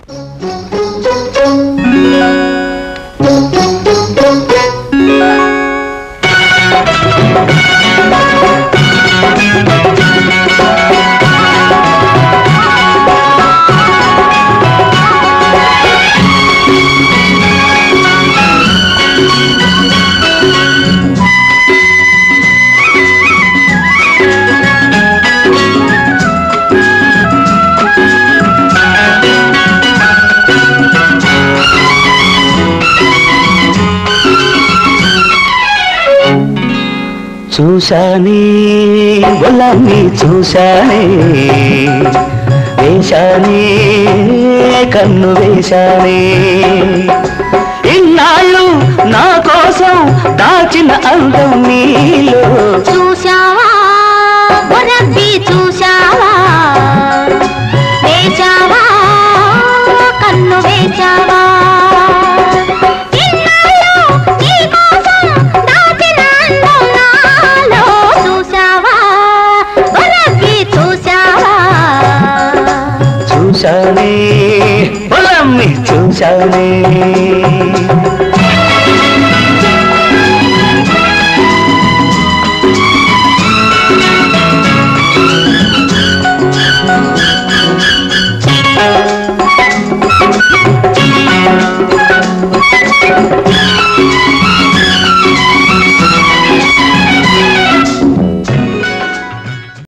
చూశానే ఒళ్ళని చూశానే వేశానే కన్ను వేశానే ఇన్నాళ్ళు నా కోసం దాచిన అందం నీలో చూశావా బొరబ్బి చూశావా వేశావా కన్ను వేశావా ఇన్నాళ్ళు నీ కోసం దాచిన అందం నాలో చూశావా బొరబ్బి చూశావా చూశానే ఒళ్ళని చూశానే